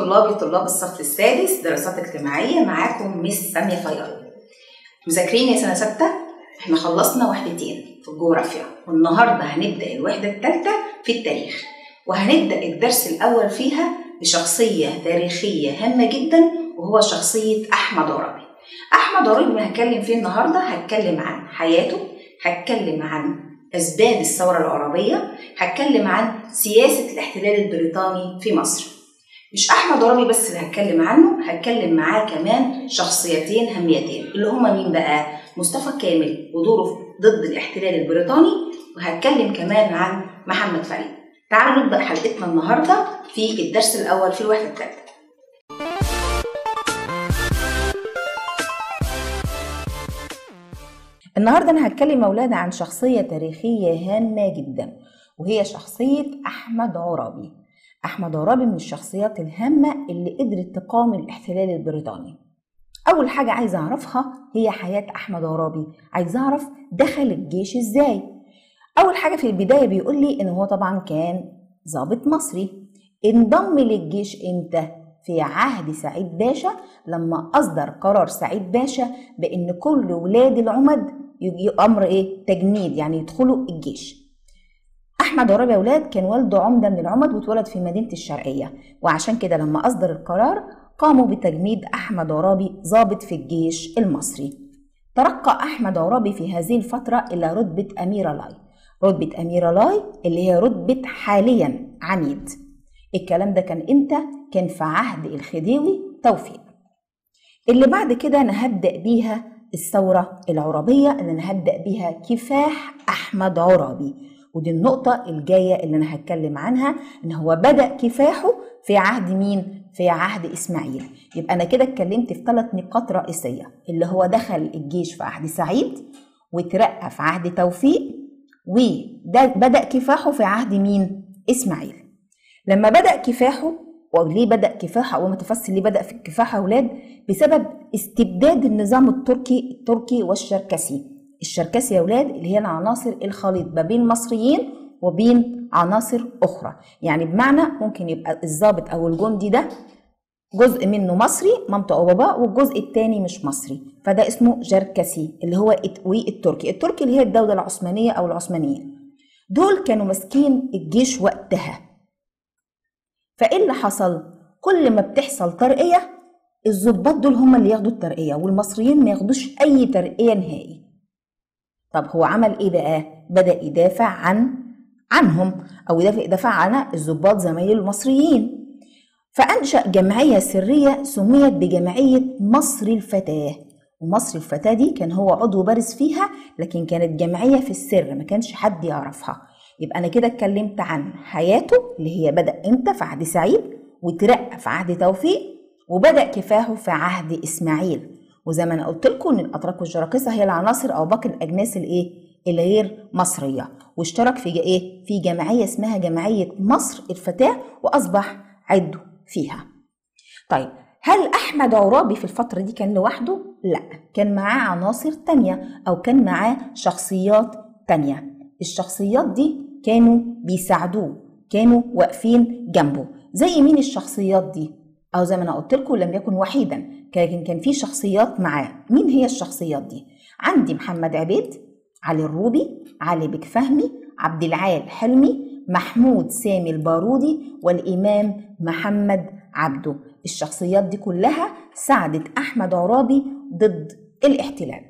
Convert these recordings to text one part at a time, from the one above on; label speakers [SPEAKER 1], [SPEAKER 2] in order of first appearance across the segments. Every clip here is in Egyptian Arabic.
[SPEAKER 1] طلابي طلاب الصف السادس دراسات اجتماعية معاكم مس سامية فياض مذاكرين يا سنة ستة احنا خلصنا وحدتين في الجغرافيا والنهاردة هنبدأ الوحدة الثالثة في التاريخ وهنبدأ الدرس الأول فيها بشخصية تاريخية هامة جدا وهو شخصية أحمد عرابي أحمد عرابي هتكلم فيه النهاردة هتكلم عن حياته هتكلم عن أسباب الثورة العربية هتكلم عن سياسة الاحتلال البريطاني في مصر مش أحمد عرابي بس اللي هتكلم عنه هتكلم معاه كمان شخصيتين هاميتين اللي هما مين بقى مصطفى كامل ودوره ضد الاحتلال البريطاني وهتكلم كمان عن محمد فريد تعالوا نبدأ حلقتنا النهاردة في الدرس الأول في الوحدة الثالثة النهارده انا هتكلم اولاد عن شخصيه تاريخيه هامه جدا وهي شخصيه احمد عرابي احمد عرابي من الشخصيات الهامه اللي قدرت تقاوم الاحتلال البريطاني اول حاجه عايزه اعرفها هي حياه احمد عرابي عايزه اعرف دخل الجيش ازاي اول حاجه في البدايه بيقول لي ان هو طبعا كان ضابط مصري انضم للجيش امتى في عهد سعيد باشا لما أصدر قرار سعيد باشا بأن كل ولاد العمد أمر إيه؟ تجنيد يعني يدخلوا الجيش. أحمد عرابي أولاد كان والده عمدة من العمد واتولد في مدينة الشرقية وعشان كده لما أصدر القرار قاموا بتجنيد أحمد عرابي ضابط في الجيش المصري. ترقى أحمد عرابي في هذه الفترة إلى رتبة أمير لاي. رتبة أمير لاي اللي هي رتبة حاليا عميد. الكلام ده كان امتى؟ كان في عهد الخديوي توفيق اللي بعد كده انا هبدا بيها الثوره العرابيه اللي انا هبدا بيها كفاح احمد عرابي ودي النقطة الجاية اللي أنا هتكلم عنها إن هو بدأ كفاحه في عهد مين؟ في عهد إسماعيل يبقى أنا كده اتكلمت في ثلاث نقاط رئيسية اللي هو دخل الجيش في عهد سعيد وترقى في عهد توفيق وده بدأ كفاحه في عهد مين؟ إسماعيل لما بدأ كفاحه وليه بدأ كفاح أو متفصل ليه بدأ في الكفاح أولاد بسبب استبداد النظام التركي التركي والشركسي الشركسي يا أولاد اللي هي العناصر الخليط ما بين مصريين وبين عناصر أخرى يعني بمعنى ممكن يبقى الضابط أو الجندي ده جزء منه مصري مامته أو باباه والجزء التاني مش مصري فده اسمه جركسي اللي هو والتركي التركي اللي هي الدولة العثمانية أو العثمانيين دول كانوا ماسكين الجيش وقتها فايه اللي حصل كل ما بتحصل ترقيه الضباط دول هم اللي ياخدوا الترقيه والمصريين ما ياخدوش اي ترقيه نهائي طب هو عمل ايه بقى بدا يدافع عن عنهم او يدافع يدافع عن الضباط زمايله المصريين فانشا جمعيه سريه سميت بجمعيه مصر الفتاه ومصر الفتاه دي كان هو عضو بارز فيها لكن كانت جمعيه في السر ما كانش حد يعرفها يبقى انا كده اتكلمت عن حياته اللي هي بدا امتى في عهد سعيد وترقى في عهد توفيق وبدا كفاحه في عهد اسماعيل وزي ما انا قلت لكم ان الاتراك والجراقسه هي العناصر او باقي الاجناس الايه الغير مصريه واشترك في ايه في جمعيه اسمها جمعيه مصر الفتاه واصبح عضو فيها طيب هل احمد عرابي في الفتره دي كان لوحده لا كان معاه عناصر تانية او كان معاه شخصيات تانية الشخصيات دي كانوا بيساعدوه كانوا واقفين جنبه زي مين الشخصيات دي او زي ما انا قلت لكم لم يكن وحيدا لكن كان في شخصيات معاه مين هي الشخصيات دي عندي محمد عبيد علي الروبي علي بك فهمي عبد العال حلمي محمود سامي البارودي والامام محمد عبده الشخصيات دي كلها ساعدت احمد عرابي ضد الاحتلال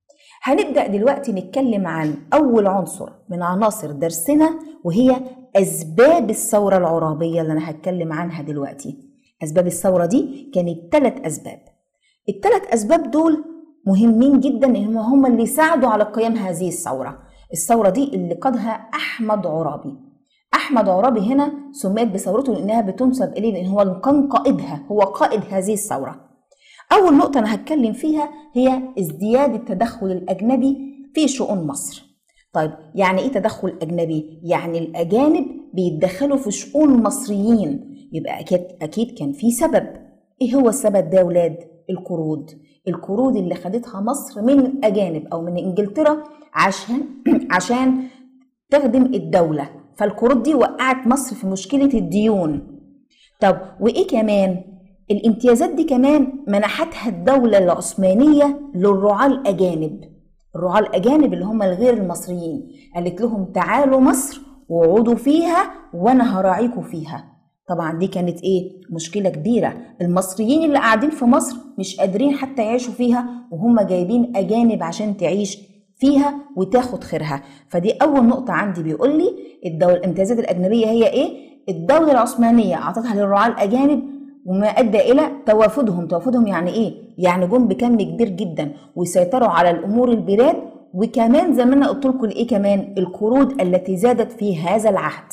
[SPEAKER 1] هنبدأ دلوقتي نتكلم عن أول عنصر من عناصر درسنا وهي أسباب الثورة العرابية اللي أنا هتكلم عنها دلوقتي أسباب الثورة دي كانت ثلاث أسباب الثلاث أسباب دول مهمين جدا إن هم اللي ساعدوا على قيام هذه الثورة الثورة دي اللي قادها أحمد عرابي أحمد عرابي هنا سميت بثورته لأنها بتنسب إليه لأن هو كان قائدها هو قائد هذه الثورة أول نقطة أنا هتكلم فيها هي ازدياد التدخل الأجنبي في شؤون مصر. طيب يعني إيه تدخل أجنبي؟ يعني الأجانب بيتدخلوا في شؤون المصريين يبقى أكيد أكيد كان في سبب. إيه هو السبب ده يا ولاد؟ القروض. القروض اللي خدتها مصر من الأجانب أو من إنجلترا عشان عشان تخدم الدولة فالقروض دي وقعت مصر في مشكلة الديون طب وايه كمان الامتيازات دي كمان منحتها الدولة العثمانية للرعاة الأجانب الرعاة الأجانب اللي هم الغير المصريين قالت لهم تعالوا مصر وقعدوا فيها وأنا هراعيكم فيها طبعا دي كانت ايه مشكلة كبيرة المصريين اللي قاعدين في مصر مش قادرين حتى يعيشوا فيها وهم جايبين أجانب عشان تعيش فيها وتاخد خيرها فدي أول نقطة عندي بيقول لي الدولة الامتيازات الأجنبية هي ايه الدولة العثمانية أعطتها للرعاة الأجانب وما أدى إلى توافدهم توافدهم يعني إيه؟ يعني جم بكم كبير جدا ويسيطروا على الأمور البلاد وكمان زي ما أنا قلت لكم إيه كمان القروض التي زادت في هذا العهد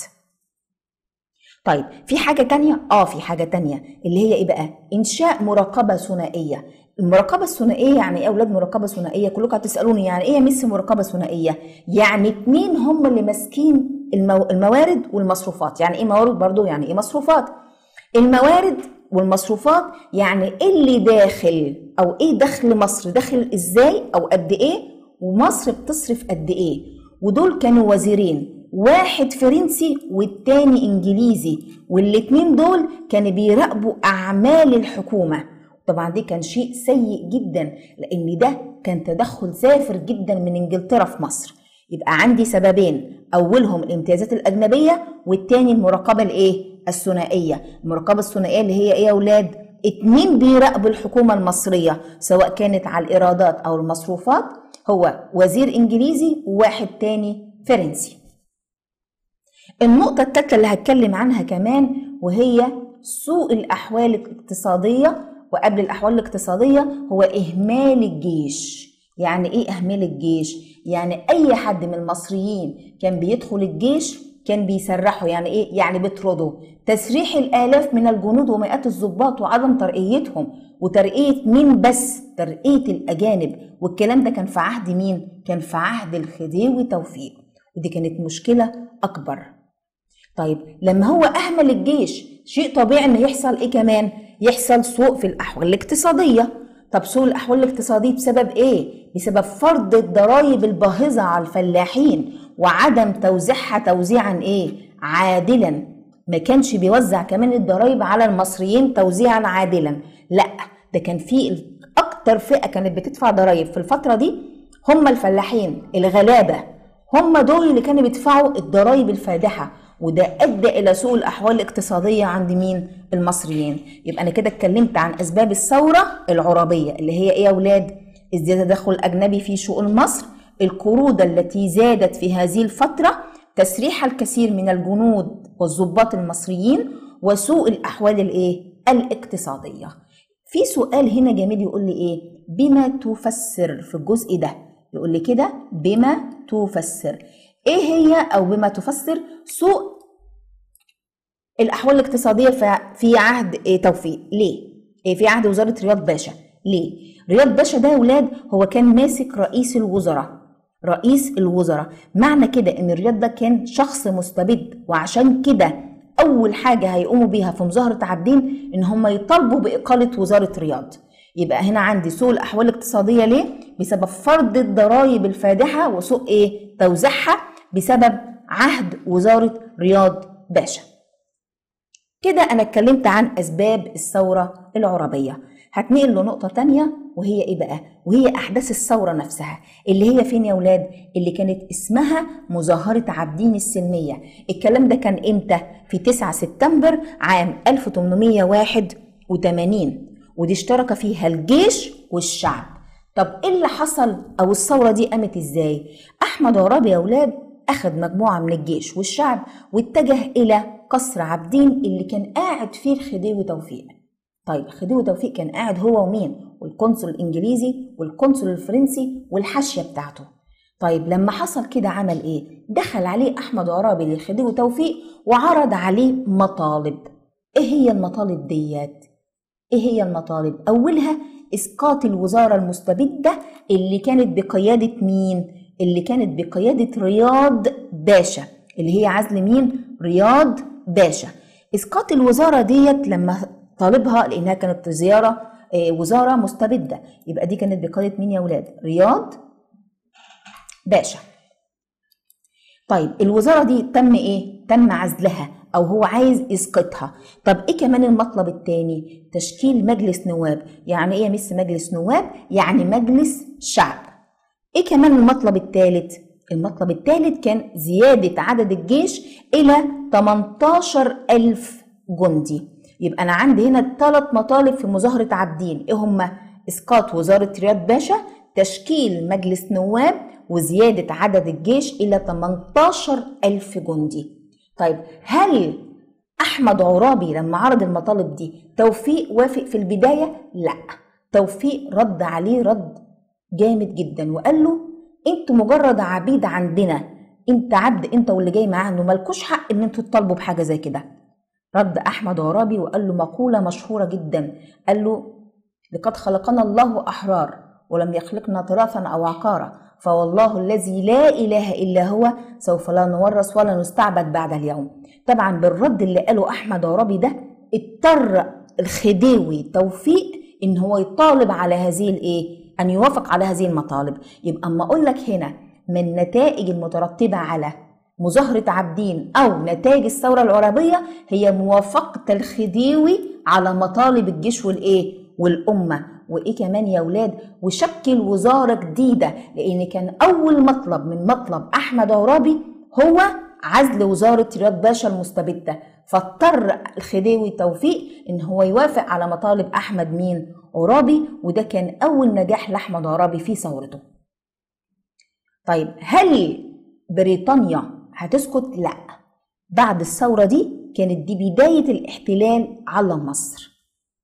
[SPEAKER 1] طيب في حاجة تانية؟ آه في حاجة تانية اللي هي إيه بقى؟ إنشاء مراقبة ثنائية المراقبة الثنائية يعني إيه أولاد مراقبة ثنائية؟ كلكم هتسألوني يعني إيه يا مس مراقبة ثنائية؟ يعني اتنين هم اللي ماسكين المو... الموارد والمصروفات يعني إيه موارد برضو يعني إيه مصروفات؟ الموارد والمصروفات يعني ايه اللي داخل او ايه دخل مصر داخل ازاي او قد ايه ومصر بتصرف قد ايه ودول كانوا وزيرين واحد فرنسي والتاني انجليزي والاتنين دول كانوا بيراقبوا اعمال الحكومه طبعا دي كان شيء سيء جدا لان ده كان تدخل سافر جدا من انجلترا في مصر يبقى عندي سببين اولهم الامتيازات الاجنبيه والتاني المراقبه الايه الثنائيه المراقبه الثنائيه اللي هي ايه يا اولاد اتنين بيراقبوا الحكومه المصريه سواء كانت على الايرادات او المصروفات هو وزير انجليزي وواحد تاني فرنسي النقطه الثالثه اللي هتكلم عنها كمان وهي سوء الاحوال الاقتصاديه وقبل الاحوال الاقتصاديه هو اهمال الجيش يعني ايه اهمال الجيش يعني اي حد من المصريين كان بيدخل الجيش كان بيسرحوا يعني ايه يعني بيطردوا تسريح الالاف من الجنود ومئات الضباط وعدم ترقيتهم وترقيه مين بس ترقيه الاجانب والكلام ده كان في عهد مين كان في عهد الخديوي توفيق ودي كانت مشكله اكبر طيب لما هو اهمل الجيش شيء طبيعي ان يحصل ايه كمان يحصل سوء في الاحوال الاقتصاديه طب سوء الاحوال الاقتصاديه بسبب ايه بسبب فرض الضرائب الباهظه على الفلاحين وعدم توزيعها توزيعا ايه عادلا ما كانش بيوزع كمان الضرائب على المصريين توزيعا عادلا لا ده كان في اكتر فئه كانت بتدفع ضرائب في الفتره دي هم الفلاحين الغلابه هم دول اللي كانوا بيدفعوا الضرائب الفادحه وده ادى الى سوء الاحوال الاقتصاديه عند مين المصريين يبقى انا كده اتكلمت عن اسباب الثوره العربيه اللي هي ايه يا اولاد ازدياد التدخل الاجنبي في شؤون مصر القروض التي زادت في هذه الفتره تسريح الكثير من الجنود والضباط المصريين وسوء الاحوال الايه الاقتصاديه في سؤال هنا جميل يقول لي ايه بما تفسر في الجزء ده يقول لي كده بما تفسر ايه هي او بما تفسر سوء الاحوال الاقتصاديه في عهد إيه توفيق ليه إيه في عهد وزاره رياض باشا ليه رياض باشا ده يا ولاد هو كان ماسك رئيس الوزراء رئيس الوزراء معنى كده ان رياض ده كان شخص مستبد وعشان كده اول حاجه هيقوموا بيها في مظاهره عابدين ان هم يطالبوا باقاله وزاره رياض يبقى هنا عندي سوء الاحوال الاقتصاديه ليه بسبب فرض الضرائب الفادحه وسوء ايه توزيعها بسبب عهد وزاره رياض باشا كده انا اتكلمت عن اسباب الثوره العربيه هتنقل له نقطة تانية وهي ايه بقى؟ وهي احداث الثورة نفسها اللي هي فين يا ولاد؟ اللي كانت اسمها مظاهرة عابدين السلمية الكلام ده كان امتى؟ في 9 سبتمبر عام 1881 ودي اشترك فيها الجيش والشعب طب ايه اللي حصل او الثورة دي قامت ازاي؟ احمد عرابي يا ولاد اخذ مجموعة من الجيش والشعب واتجه الى قصر عابدين اللي كان قاعد فيه الخديوي توفيق طيب خديوي توفيق كان قاعد هو ومين والقنصل الانجليزي والقنصل الفرنسي والحاشيه بتاعته طيب لما حصل كده عمل ايه دخل عليه احمد عرابي للخديوي توفيق وعرض عليه مطالب ايه هي المطالب ديت ايه هي المطالب اولها اسقاط الوزاره المستبده اللي كانت بقياده مين اللي كانت بقياده رياض باشا اللي هي عزل مين رياض باشا اسقاط الوزاره ديت لما طالبها لانها كانت زياره وزاره مستبده يبقى دي كانت بقياده مين يا ولاد رياض باشا طيب الوزاره دي تم ايه تم عزلها او هو عايز يسقطها طب ايه كمان المطلب الثاني تشكيل مجلس نواب يعني ايه يا مس مجلس نواب يعني مجلس شعب ايه كمان المطلب الثالث المطلب الثالث كان زيادة عدد الجيش إلى 18 ألف جندي يبقى أنا عندي هنا ثلاث مطالب في مظاهرة عابدين إيه هما إسقاط وزارة رياض باشا تشكيل مجلس نواب وزيادة عدد الجيش إلى 18 ألف جندي طيب هل أحمد عرابي لما عرض المطالب دي توفيق وافق في البداية؟ لا توفيق رد عليه رد جامد جدا وقال له انتوا مجرد عبيد عندنا انت عبد انت واللي جاي معاه مالكوش حق ان انتوا تطالبوا بحاجه زي كده رد احمد عرابي وقال له مقوله مشهوره جدا قال له لقد خلقنا الله احرار ولم يخلقنا تراثا او عقارا فوالله الذي لا اله الا هو سوف لا نورث ولا نستعبد بعد اليوم طبعا بالرد اللي قاله احمد عرابي ده اضطر الخديوي توفيق ان هو يطالب على هذه الايه ان يوافق على هذه المطالب يبقى اما اقول لك هنا من النتائج المترتبه على مظاهرة عابدين أو نتائج الثورة العربية هي موافقة الخديوي على مطالب الجيش والإيه؟ والأمة وإيه كمان يا ولاد؟ وشكل وزارة جديدة لأن كان أول مطلب من مطلب أحمد عرابي هو عزل وزارة رياض باشا المستبدة فاضطر الخديوي توفيق إن هو يوافق على مطالب أحمد مين؟ عرابي وده كان أول نجاح لأحمد عرابي في ثورته طيب هل بريطانيا هتسكت؟ لا بعد الثورة دي كانت دي بداية الاحتلال على مصر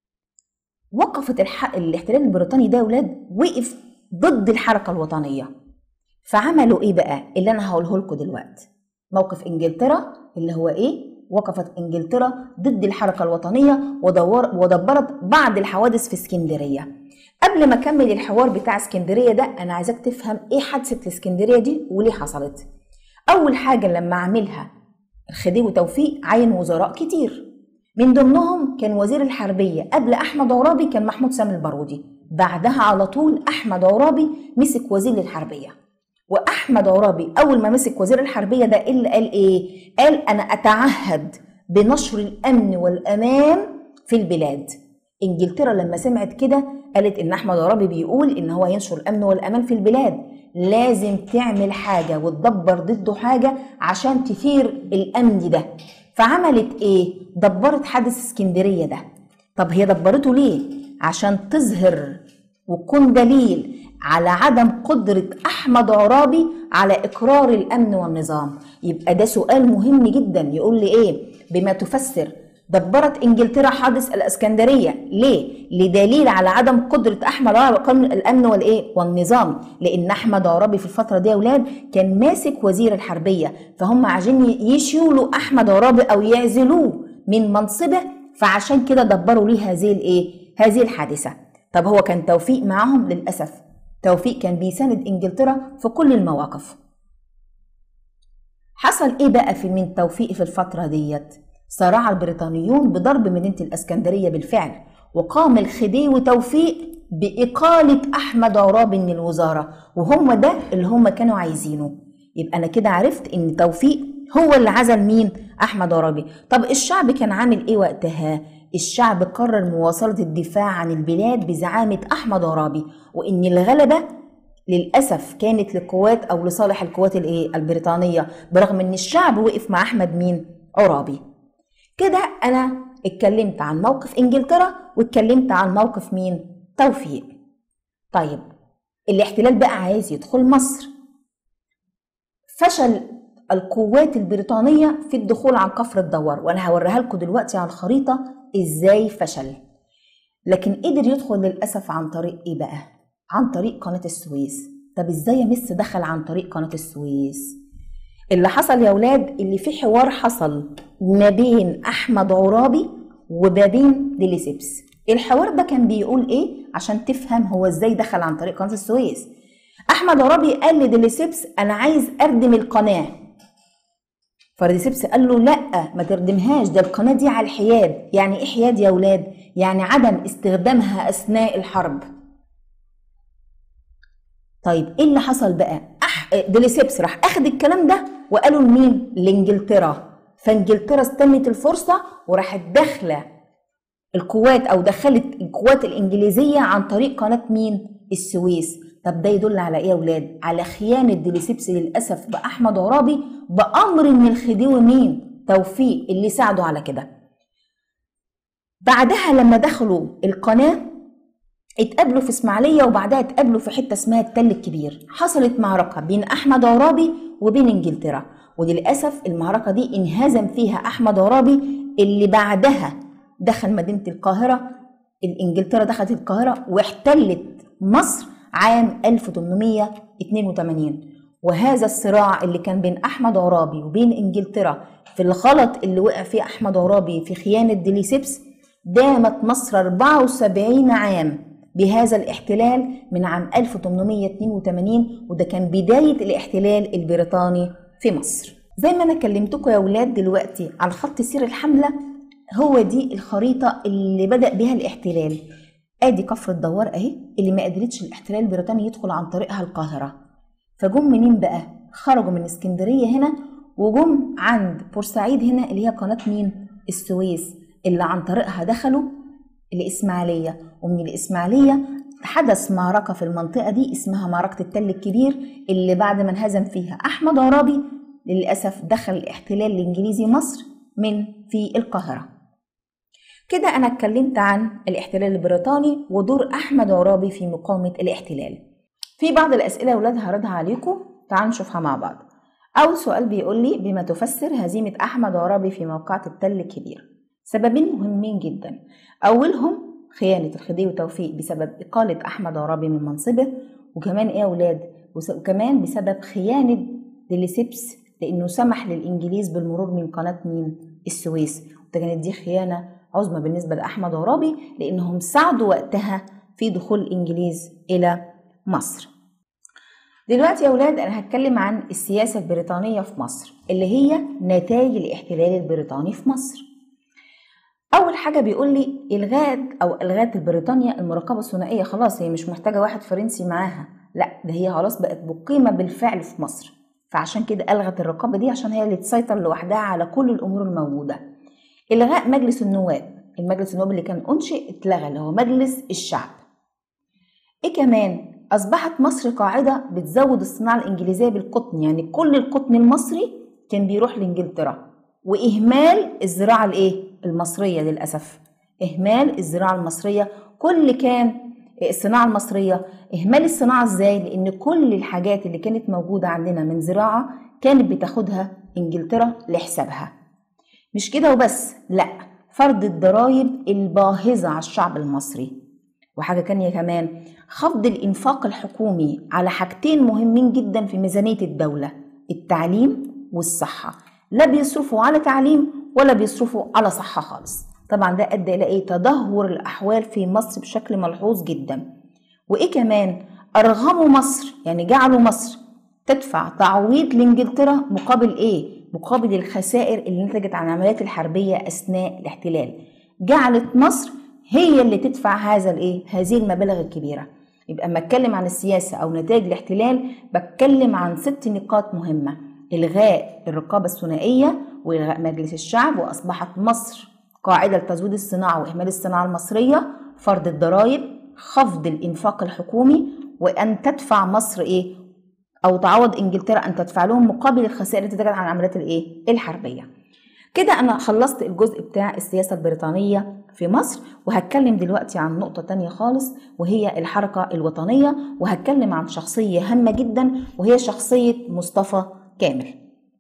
[SPEAKER 1] وقفت الح... الاحتلال البريطاني ده ولاد وقف ضد الحركة الوطنية فعملوا ايه بقى اللي انا هقوله لكم دلوقتي موقف انجلترا اللي هو ايه وقفت انجلترا ضد الحركة الوطنية ودور ودبرت بعض الحوادث في اسكندرية قبل ما اكمل الحوار بتاع اسكندرية ده انا عايزاك تفهم ايه حادثة الاسكندرية دي وليه حصلت اول حاجة لما عملها الخديوي توفيق عين وزراء كتير من ضمنهم كان وزير الحربية قبل أحمد عرابي كان محمود سامي البارودي بعدها على طول أحمد عرابي مسك وزير الحربية واحمد عرابي اول ما مسك وزير الحربيه ده اللي قال ايه قال انا اتعهد بنشر الامن والامان في البلاد انجلترا لما سمعت كده قالت ان احمد عرابي بيقول ان هو ينشر الامن والامان في البلاد لازم تعمل حاجه وتدبر ضده حاجه عشان تثير الامن ده فعملت ايه دبرت حادث اسكندريه ده طب هي دبرته ليه عشان تظهر وتكون دليل على عدم قدرة أحمد عرابي على إقرار الأمن والنظام يبقى ده سؤال مهم جدا يقول لي إيه بما تفسر دبرت انجلترا حادث الاسكندريه ليه لدليل على عدم قدره احمد عرابي قانون الامن والايه والنظام لان احمد عرابي في الفتره دي يا اولاد كان ماسك وزير الحربيه فهم عايزين يشيلوا احمد عرابي او يعزلوه من منصبه فعشان كده دبروا ليه هذه الايه هذه الحادثه طب هو كان توفيق معاهم للاسف توفيق كان بيساند انجلترا في كل المواقف حصل ايه بقى في من توفيق في الفترة ديت صراع البريطانيون بضرب مدينة الاسكندرية بالفعل وقام الخديوي توفيق بإقالة أحمد عرابي من الوزارة وهم ده اللي هم كانوا عايزينه يبقى أنا كده عرفت إن توفيق هو اللي عزل مين؟ أحمد عرابي طب الشعب كان عامل إيه وقتها؟ الشعب قرر مواصلة الدفاع عن البلاد بزعامة أحمد عرابي وإن الغلبة للأسف كانت للقوات أو لصالح القوات الإيه البريطانية برغم إن الشعب وقف مع أحمد مين عرابي كده أنا اتكلمت عن موقف إنجلترا واتكلمت عن موقف مين توفيق طيب الاحتلال بقى عايز يدخل مصر فشل القوات البريطانية في الدخول عن كفر الدوار وأنا هوريها لكم دلوقتي على الخريطة إزاي فشل لكن قدر يدخل للأسف عن طريق إيه بقى؟ عن طريق قناة السويس طب إزاي يا مس دخل عن طريق قناة السويس؟ اللي حصل يا ولاد اللي في حوار حصل ما بين أحمد عرابي وما بين ديليسيبس الحوار ده كان بيقول إيه عشان تفهم هو إزاي دخل عن طريق قناة السويس أحمد عرابي قال لديليسيبس أنا عايز أردم القناة فرديسيبس قال له لا ما تردمهاش ده القناة دي على الحياد يعني ايه حياد يا ولاد يعني عدم استخدامها اثناء الحرب طيب ايه اللي حصل بقى أح... ديليسيبس راح اخد الكلام ده وقالوا لمين لانجلترا فانجلترا استنت الفرصة وراحت داخلة القوات أو دخلت القوات الإنجليزية عن طريق قناة مين؟ السويس طب ده يدل على ايه يا ولاد على خيانه ديليسيبس للاسف باحمد عرابي بامر من الخديوي مين توفيق اللي ساعده على كده بعدها لما دخلوا القناه اتقابلوا في اسماعيليه وبعدها اتقابلوا في حته اسمها التل الكبير حصلت معركه بين احمد عرابي وبين انجلترا وللاسف المعركه دي انهزم فيها احمد عرابي اللي بعدها دخل مدينه القاهره الانجلترا دخلت القاهره واحتلت مصر عام 1882 وهذا الصراع اللي كان بين أحمد عرابي وبين إنجلترا في الغلط اللي وقع فيه أحمد عرابي في خيانة ديليسيبس دامت مصر 74 عام بهذا الاحتلال من عام 1882 وده كان بداية الاحتلال البريطاني في مصر زي ما انا كلمتكم يا ولاد دلوقتي على خط سير الحملة هو دي الخريطة اللي بدأ بها الاحتلال ادي كفر الدوار اهي اللي ما قدرتش الاحتلال البريطاني يدخل عن طريقها القاهره فجم منين بقى خرجوا من اسكندريه هنا وجم عند بورسعيد هنا اللي هي قناه مين السويس اللي عن طريقها دخلوا الاسماعيليه ومن الاسماعيليه حدث معركة في المنطقة دي اسمها معركة التل الكبير اللي بعد ما انهزم فيها أحمد عرابي للأسف دخل الاحتلال الإنجليزي مصر من في القاهرة كده أنا اتكلمت عن الاحتلال البريطاني ودور أحمد عرابي في مقاومة الاحتلال في بعض الأسئلة يا ولاد هردها عليكم تعالوا نشوفها مع بعض أول سؤال بيقول لي بما تفسر هزيمة أحمد عرابي في موقعة التل الكبير سببين مهمين جدا أولهم خيانة الخديوي توفيق بسبب إقالة أحمد عرابي من منصبه وكمان إيه يا ولاد وكمان بسبب خيانة ديليسيبس لأنه سمح للإنجليز بالمرور من قناة مين السويس وكانت دي خيانة عظمى بالنسبة لأحمد عرابي لأنهم ساعدوا وقتها في دخول الإنجليز إلى مصر دلوقتي يا أولاد أنا هتكلم عن السياسة البريطانية في مصر اللي هي نتائج الاحتلال البريطاني في مصر أول حاجة بيقول لي إلغاء أو إلغاء بريطانيا المراقبة الثنائية خلاص هي مش محتاجة واحد فرنسي معاها لا ده هي خلاص بقت مقيمة بالفعل في مصر فعشان كده ألغت الرقابة دي عشان هي اللي تسيطر لوحدها على كل الأمور الموجودة إلغاء مجلس النواب المجلس النواب اللي كان أنشئ اتلغى اللي هو مجلس الشعب إيه كمان أصبحت مصر قاعدة بتزود الصناعة الإنجليزية بالقطن يعني كل القطن المصري كان بيروح لإنجلترا وإهمال الزراعة الإيه؟ المصرية للأسف إهمال الزراعة المصرية كل كان الصناعة المصرية إهمال الصناعة إزاي؟ لأن كل الحاجات اللي كانت موجودة عندنا من زراعة كانت بتاخدها إنجلترا لحسابها مش كده وبس لا فرض الضرائب الباهظة على الشعب المصري وحاجة تانية كمان خفض الإنفاق الحكومي على حاجتين مهمين جدا في ميزانية الدولة التعليم والصحة لا بيصرفوا على تعليم ولا بيصرفوا على صحة خالص طبعا ده أدى إلى إيه تدهور الأحوال في مصر بشكل ملحوظ جدا وإيه كمان أرغموا مصر يعني جعلوا مصر تدفع تعويض لإنجلترا مقابل إيه مقابل الخسائر اللي نتجت عن العمليات الحربية أثناء الاحتلال جعلت مصر هي اللي تدفع هذا الايه هذه المبالغ الكبيره يبقى اما اتكلم عن السياسه او نتائج الاحتلال بتكلم عن ست نقاط مهمه الغاء الرقابه الثنائيه والغاء مجلس الشعب واصبحت مصر قاعده لتزويد الصناعه واهمال الصناعه المصريه فرض الضرائب خفض الانفاق الحكومي وان تدفع مصر ايه او تعوض انجلترا ان تدفع لهم مقابل الخسائر التي تجد عن العمليات الايه الحربيه كده انا خلصت الجزء بتاع السياسه البريطانيه في مصر وهتكلم دلوقتي عن نقطه تانية خالص وهي الحركه الوطنيه وهتكلم عن شخصيه هامه جدا وهي شخصيه مصطفى كامل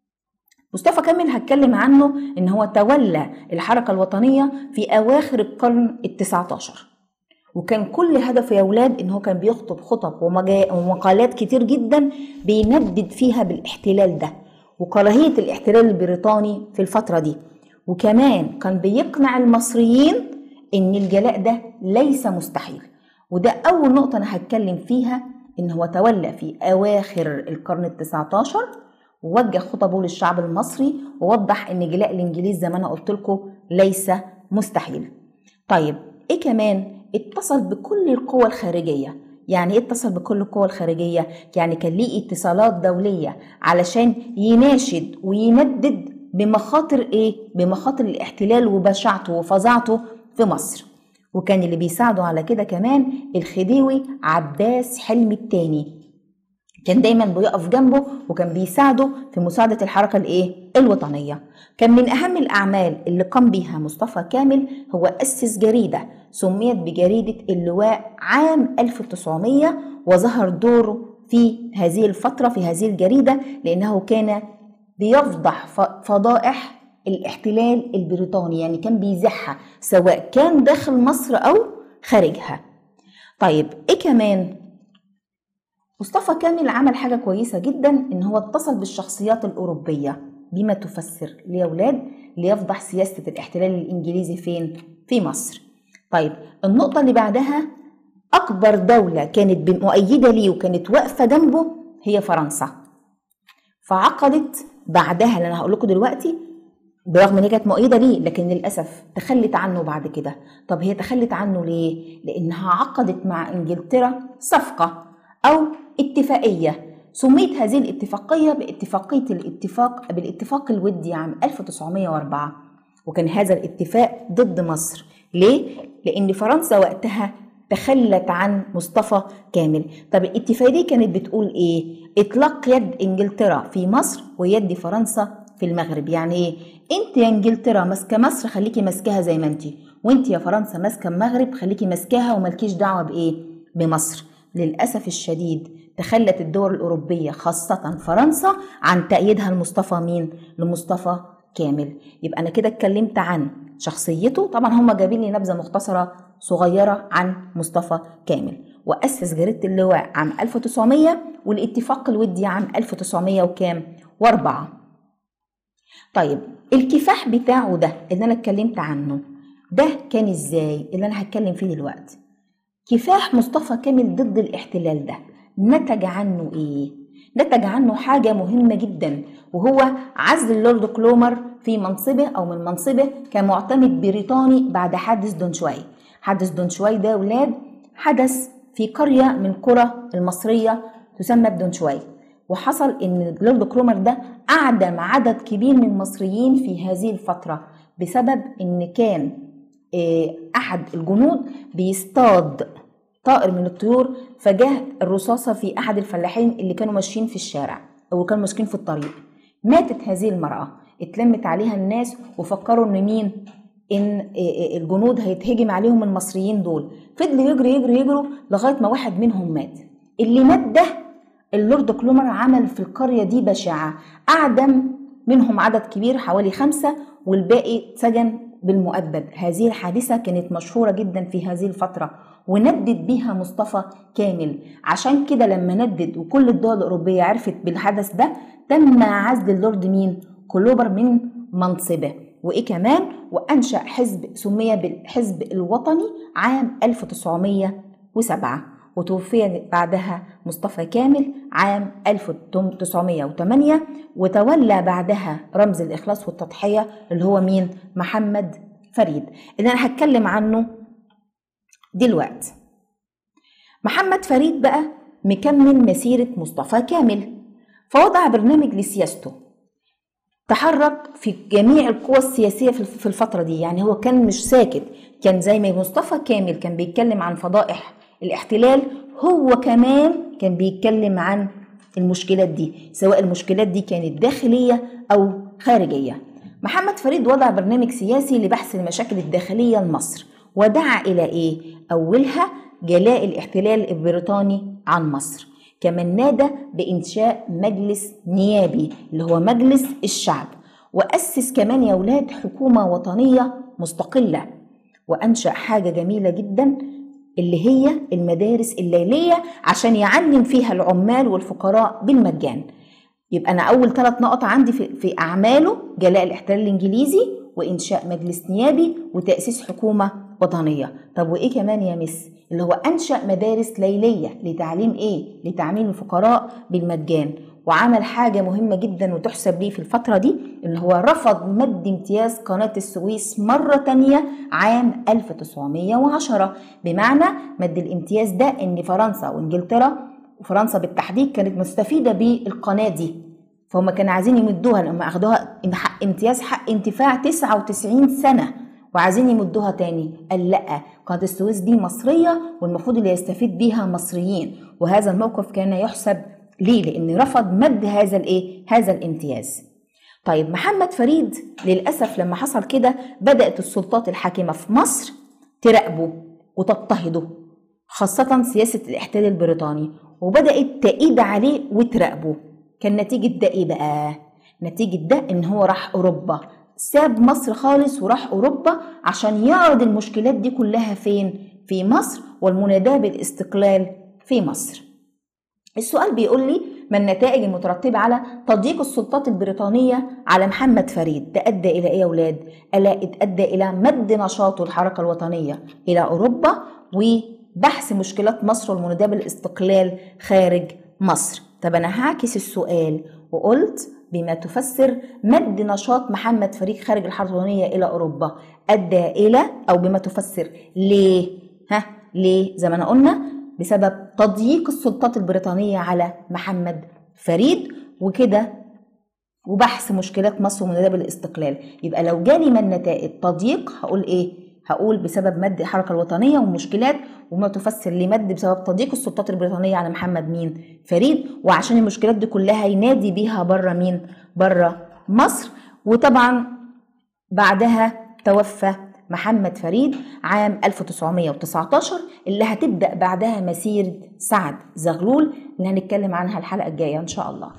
[SPEAKER 1] مصطفى كامل هتكلم عنه ان هو تولى الحركه الوطنيه في اواخر القرن التسعة عشر وكان كل هدفه يا ولاد ان هو كان بيخطب خطب ومقالات كتير جدا بيندد فيها بالاحتلال ده وكراهية الاحتلال البريطاني في الفترة دي وكمان كان بيقنع المصريين ان الجلاء ده ليس مستحيل وده اول نقطة انا هتكلم فيها ان هو تولى في اواخر القرن التسعة عشر ووجه خطبه للشعب المصري ووضح ان جلاء الانجليز زي ما انا قلت لكم ليس مستحيل طيب ايه كمان اتصل بكل القوى الخارجية يعني ايه اتصل بكل القوى الخارجية؟ يعني كان ليه اتصالات دولية علشان يناشد ويندد بمخاطر ايه بمخاطر الاحتلال وبشاعته وفظاعته في مصر وكان اللي بيساعده على كده كمان الخديوي عباس حلمي الثاني كان دايما بيقف جنبه وكان بيساعده في مساعدة الحركة الايه الوطنية كان من أهم الأعمال اللي قام بيها مصطفى كامل هو أسس جريدة سميت بجريدة اللواء عام 1900 وظهر دوره في هذه الفترة في هذه الجريدة لأنه كان بيفضح فضائح الاحتلال البريطاني يعني كان بيزحها سواء كان داخل مصر أو خارجها طيب إيه كمان مصطفى كامل عمل حاجة كويسة جدا إن هو اتصل بالشخصيات الأوروبية بما تفسر لأولاد ليفضح سياسة الاحتلال الإنجليزي فين؟ في مصر طيب النقطة اللي بعدها أكبر دولة كانت مؤيدة ليه وكانت واقفة جنبه هي فرنسا فعقدت بعدها اللي أنا هقول لكم دلوقتي برغم ان هي كانت مؤيده ليه لكن للاسف تخلت عنه بعد كده طب هي تخلت عنه ليه لانها عقدت مع انجلترا صفقه او اتفاقيه سميت هذه الاتفاقيه باتفاقيه الاتفاق بالاتفاق الودي عام 1904 وكان هذا الاتفاق ضد مصر ليه لان فرنسا وقتها تخلت عن مصطفى كامل طب الاتفاقيه دي كانت بتقول ايه اطلاق يد انجلترا في مصر ويد فرنسا في المغرب يعني ايه انت يا انجلترا ماسكه مصر خليكي ماسكاها زي ما انت وانت يا فرنسا ماسكه المغرب خليكي ماسكاها ومالكيش دعوه بايه بمصر للاسف الشديد تخلت الدول الاوروبيه خاصه فرنسا عن تأييدها لمصطفى مين لمصطفى كامل يبقى انا كده اتكلمت عن شخصيته طبعا هم جايبين لي نبذه مختصره صغيره عن مصطفى كامل واسس جريده اللواء عام 1900 والاتفاق الودي عام 1900 وكام واربعة طيب الكفاح بتاعه ده اللي انا اتكلمت عنه ده كان ازاي اللي انا هتكلم فيه دلوقتي كفاح مصطفى كامل ضد الاحتلال ده نتج عنه ايه نتج عنه حاجه مهمه جدا وهو عزل اللورد كلومر في منصبه او من منصبه كمعتمد بريطاني بعد حادث دونشواي حادث دونشواي ده ولاد حدث في قريه من قرى المصريه تسمى بدونشواي وحصل ان لورد كرومر ده اعدم عدد كبير من المصريين في هذه الفتره بسبب ان كان احد الجنود بيصطاد طائر من الطيور فجاه الرصاصه في احد الفلاحين اللي كانوا ماشيين في الشارع او كانوا ماشيين في الطريق ماتت هذه المراه اتلمت عليها الناس وفكروا ان مين ان الجنود هيتهجم عليهم المصريين دول فضلوا يجري يجري يجروا لغايه ما واحد منهم مات اللي مات ده اللورد كلومر عمل في القرية دي بشعة أعدم منهم عدد كبير حوالي خمسة والباقي سجن بالمؤبد هذه الحادثة كانت مشهورة جدا في هذه الفترة وندد بيها مصطفى كامل عشان كده لما ندد وكل الدول الأوروبية عرفت بالحدث ده تم عزل اللورد مين كلوبر من منصبه وإيه كمان وأنشأ حزب سمي بالحزب الوطني عام 1907 وتوفي بعدها مصطفى كامل عام 1908 وتولى بعدها رمز الإخلاص والتضحية اللي هو مين؟ محمد فريد اللي أنا هتكلم عنه دلوقتي محمد فريد بقى مكمل مسيرة مصطفى كامل فوضع برنامج لسياسته تحرك في جميع القوى السياسية في الفترة دي يعني هو كان مش ساكت كان زي ما مصطفى كامل كان بيتكلم عن فضائح الاحتلال هو كمان كان بيتكلم عن المشكلات دي سواء المشكلات دي كانت داخلية أو خارجية محمد فريد وضع برنامج سياسي لبحث المشاكل الداخلية لمصر ودعا إلى إيه؟ أولها جلاء الاحتلال البريطاني عن مصر كمان نادى بإنشاء مجلس نيابي اللي هو مجلس الشعب وأسس كمان يا ولاد حكومة وطنية مستقلة وأنشأ حاجة جميلة جدا اللي هي المدارس الليلية عشان يعلم فيها العمال والفقراء بالمجان يبقى أنا أول ثلاث نقط عندي في, في أعماله جلاء الاحتلال الإنجليزي وإنشاء مجلس نيابي وتأسيس حكومة وطنية طب وإيه كمان يا مس اللي هو أنشأ مدارس ليلية لتعليم إيه لتعليم الفقراء بالمجان وعمل حاجة مهمة جدا وتحسب ليه في الفترة دي اللي هو رفض مد امتياز قناة السويس مرة تانية عام 1910 بمعنى مد الامتياز ده ان فرنسا وانجلترا وفرنسا بالتحديد كانت مستفيدة بالقناة دي فهم كانوا عايزين يمدوها لما اخدوها حق امتياز حق انتفاع 99 سنه وعايزين يمدوها تاني قال لا قناه السويس دي مصريه والمفروض اللي يستفيد بيها مصريين وهذا الموقف كان يحسب ليه لان رفض مد هذا الايه هذا الامتياز طيب محمد فريد للاسف لما حصل كده بدات السلطات الحاكمه في مصر تراقبه وتضطهده خاصة سياسة الاحتلال البريطاني وبدأت تأيد عليه وتراقبه كان نتيجة ده إيه بقى؟ نتيجة ده إن هو راح أوروبا ساب مصر خالص وراح أوروبا عشان يعرض المشكلات دي كلها فين؟ في مصر والمناداة بالاستقلال في مصر السؤال بيقول لي ما النتائج المترتبة على تضييق السلطات البريطانية على محمد فريد ده أدى إلى إيه يا أولاد؟ ألا أدى إلى مد نشاط الحركة الوطنية إلى أوروبا وبحث مشكلات مصر والمناداة بالاستقلال خارج مصر طب أنا هعكس السؤال وقلت بما تفسر مد نشاط محمد فريد خارج الحركة الوطنية إلى أوروبا أدى إلى أو بما تفسر ليه؟ ها ليه؟ زي ما أنا قلنا بسبب تضييق السلطات البريطانية على محمد فريد وكده وبحث مشكلات مصر ومناداة بالاستقلال يبقى لو جالي من نتائج تضييق هقول ايه هقول بسبب مد الحركة الوطنية ومشكلات وما تفسر لمد بسبب تضييق السلطات البريطانية على محمد مين فريد وعشان المشكلات دي كلها ينادي بيها بره مين بره مصر وطبعا بعدها توفى محمد فريد عام 1919 اللي هتبدأ بعدها مسيرة سعد زغلول اللي هنتكلم عنها الحلقة الجاية إن شاء الله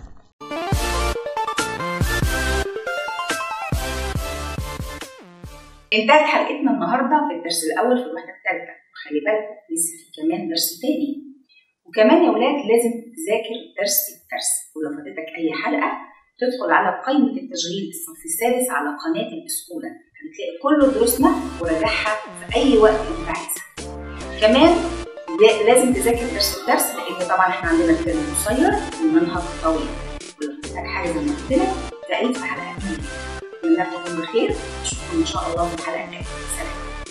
[SPEAKER 2] انتهت حلقتنا النهارده في الدرس الاول في الوحده الثالثه وخلي بالكم لسه في كمان درس تاني وكمان يا ولاد لازم تذاكر درس الدرس ولو فاتتك اي حلقه تدخل على قائمه التشغيل الصف السادس على قناه الاسئله هتلاقي كل دروسنا وراجعها في اي وقت انت عايزها كمان لازم تذاكر درس الدرس لان طبعا احنا عندنا الترم قصير والمنهج طويل ولو فاتتك حاجه زي ما قلت لك تلاقيك في حلقه اتنين نتمنى لكم بخير اشوفكم ان شاء الله في الحلقه الجايه سلام